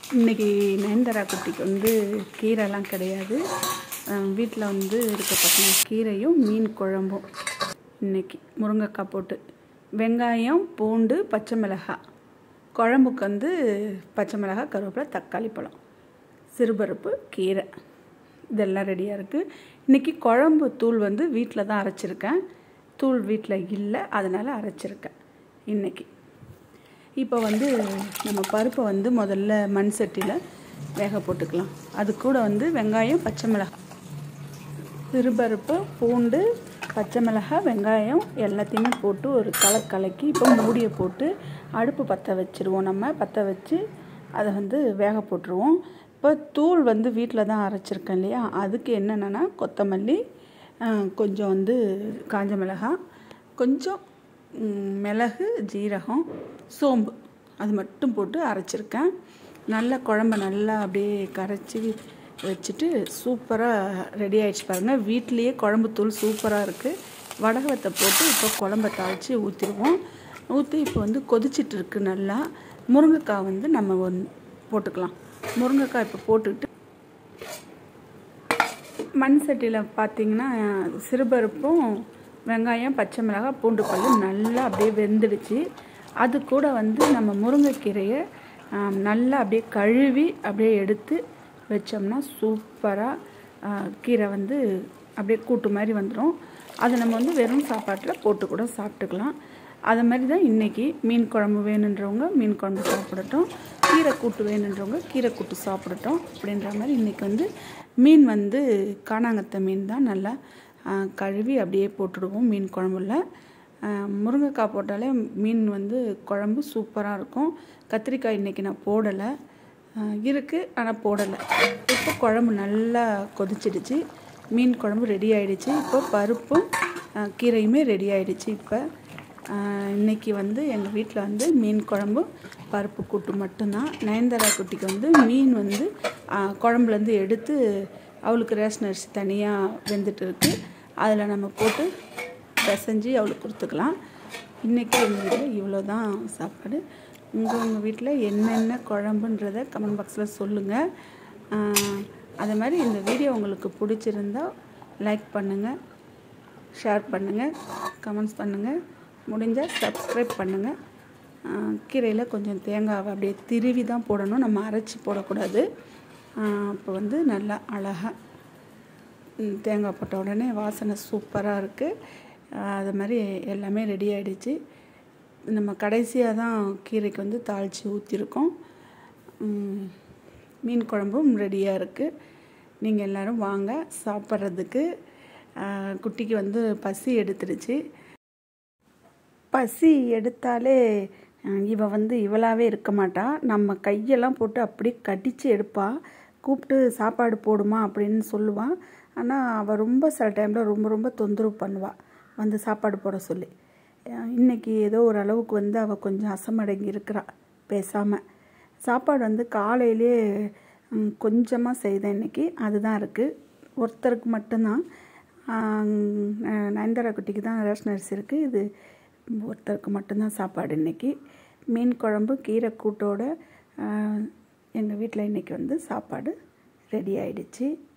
இன்றைக்கி நயன்தாரா குட்டிக்கு வந்து கீரைலாம் கிடையாது வீட்டில் வந்து இருக்க பசங்க கீரையும் மீன் குழம்பும் இன்றைக்கி முருங்கைக்காய் போட்டு வெங்காயம் பூண்டு பச்சை மிளகாய் குழம்புக்கு வந்து பச்சை மிளகாய் கருவேப்பிலை தக்காளி பழம் சிறுபருப்பு கீரை இதெல்லாம் ரெடியாக இருக்குது இன்றைக்கி குழம்பு தூள் வந்து வீட்டில் தான் அரைச்சிருக்கேன் தூள் வீட்டில் இல்லை அதனால் அரைச்சிருக்கேன் இன்றைக்கி இப்போ வந்து நம்ம பருப்பை வந்து முதல்ல மண் சட்டியில் வேக போட்டுக்கலாம் அது கூட வந்து வெங்காயம் பச்சை மிளகாய் சிறுபருப்பு பூண்டு பச்சை மிளகாய் வெங்காயம் எல்லாத்தையுமே போட்டு ஒரு கலை கலக்கி இப்போ மூடியை போட்டு அடுப்பு பற்ற வச்சுருவோம் நம்ம பற்ற வச்சு அதை வந்து வேக போட்டுருவோம் இப்போ தூள் வந்து வீட்டில் தான் அரைச்சிருக்கேன் இல்லையா அதுக்கு என்னென்னா கொத்தமல்லி கொஞ்சம் வந்து காஞ்ச மிளகாய் கொஞ்சம் மிளகு ஜீரகம் சோம்பு அது மட்டும் போட்டு அரைச்சிருக்கேன் நல்லா குழம்ப நல்லா அப்படியே கரைச்சி வச்சுட்டு சூப்பராக ரெடி ஆகிடுச்சு பாருங்கள் வீட்லேயே குழம்பு தூள் சூப்பராக இருக்குது வடகத்தை போட்டு இப்போ குழம்ப தாளித்து ஊற்றிடுவோம் ஊற்றி இப்போ வந்து கொதிச்சிட்டு இருக்கு நல்லா முருங்கைக்காய் வந்து நம்ம ஒன் போட்டுக்கலாம் முருங்கைக்காய் இப்போ போட்டுக்கிட்டு மண் சட்டியில் பார்த்திங்கன்னா சிறுபருப்பும் வெங்காயம் பச்சை மிளகாய் பூண்டு பல் நல்லா அப்படியே வெந்துடுச்சு அது கூட வந்து நம்ம முருங்கைக்கீரையை நல்லா அப்படியே கழுவி அப்படியே எடுத்து வச்சோம்னா சூப்பராக கீரை வந்து அப்படியே கூட்டு மாதிரி வந்துடும் அதை நம்ம வந்து வெறும் சாப்பாட்டில் போட்டு கூட சாப்பிட்டுக்கலாம் அது மாதிரி தான் இன்றைக்கி மீன் குழம்பு வேணுன்றவங்க மீன் குழம்பு சாப்பிடட்டும் கீரை கூட்டு வேணுன்றவங்க கீரை கூட்டு சாப்பிடட்டும் அப்படின்ற மாதிரி இன்றைக்கி வந்து மீன் வந்து காணாங்கத்தை மீன் தான் நல்லா கழுவி அப்படியே போட்டுடுவோம் மீன் குழம்புல முருங்கைக்காய் போட்டாலே மீன் வந்து குழம்பு சூப்பராக இருக்கும் கத்திரிக்காய் இன்றைக்கி நான் போடலை இருக்குது ஆனால் போடலை இப்போ குழம்பு நல்லா கொதிச்சிடுச்சு மீன் குழம்பு ரெடி ஆகிடுச்சு இப்போ பருப்பும் கீரையுமே ரெடி ஆகிடுச்சு இப்போ இன்றைக்கி வந்து எங்கள் வீட்டில் வந்து மீன் குழம்பு பருப்பு கூட்டு மட்டும்தான் நயன்தாரா குட்டிக்கு வந்து மீன் வந்து குழம்புலேருந்து எடுத்து அவளுக்கு ரேஷன் அரிசி தனியாக வெந்துட்டு இருக்குது அதில் நம்ம போட்டு பிசைஞ்சு அவளுக்கு கொடுத்துக்கலாம் இன்றைக்கி எங்கள் வீட்டில் இவ்வளோ தான் சாப்பாடு உங்கள் உங்கள் வீட்டில் என்னென்ன குழம்புன்றதை கமெண்ட் பாக்ஸில் சொல்லுங்கள் அதே மாதிரி இந்த வீடியோ உங்களுக்கு பிடிச்சிருந்தா லைக் பண்ணுங்கள் ஷேர் பண்ணுங்கள் கமெண்ட்ஸ் பண்ணுங்கள் முடிஞ்சால் சப்ஸ்கிரைப் பண்ணுங்கள் கீரையில் கொஞ்சம் தேங்காவை அப்படியே திருவி தான் போடணும் நம்ம அரைச்சி போடக்கூடாது அப்போ வந்து நல்லா அழகாக தேங்காய் போட்ட உடனே வாசனை சூப்பராக இருக்குது அது மாதிரி எல்லாமே ரெடி ஆகிடுச்சு நம்ம கடைசியாக தான் கீரைக்கு வந்து தாளித்து ஊற்றிருக்கோம் மீன் குழம்பும் ரெடியாக இருக்குது நீங்கள் எல்லோரும் வாங்க சாப்பிட்றதுக்கு குட்டிக்கு வந்து பசி எடுத்துடுச்சு பசி எடுத்தாலே இவ வந்து இவளாவே இருக்க மாட்டா நம்ம கையெல்லாம் போட்டு அப்படி கடித்து எடுப்பா கூப்பிட்டு சாப்பாடு போடுமா அப்படின்னு சொல்லுவான் ஆனால் அவள் ரொம்ப சில டைமில் ரொம்ப ரொம்ப தொந்தரவு பண்ணுவாள் வந்து சாப்பாடு போட சொல்லி இன்றைக்கி ஏதோ ஒரு அளவுக்கு வந்து அவள் கொஞ்சம் அசமடங்கி இருக்கிறா பேசாமல் சாப்பாடு வந்து காலையிலே கொஞ்சமாக செய்தேன் இன்றைக்கி அதுதான் இருக்குது ஒருத்தருக்கு மட்டும்தான் நயன்தாரா குட்டிக்கு தான் ரேஷன் அரிசி இருக்குது இது ஒருத்தருக்கு மட்டும்தான் சாப்பாடு இன்றைக்கி மீன் குழம்பு கீரை கூட்டோட எங்கள் வீட்டில் இன்றைக்கி வந்து சாப்பாடு ரெடி ஆகிடுச்சு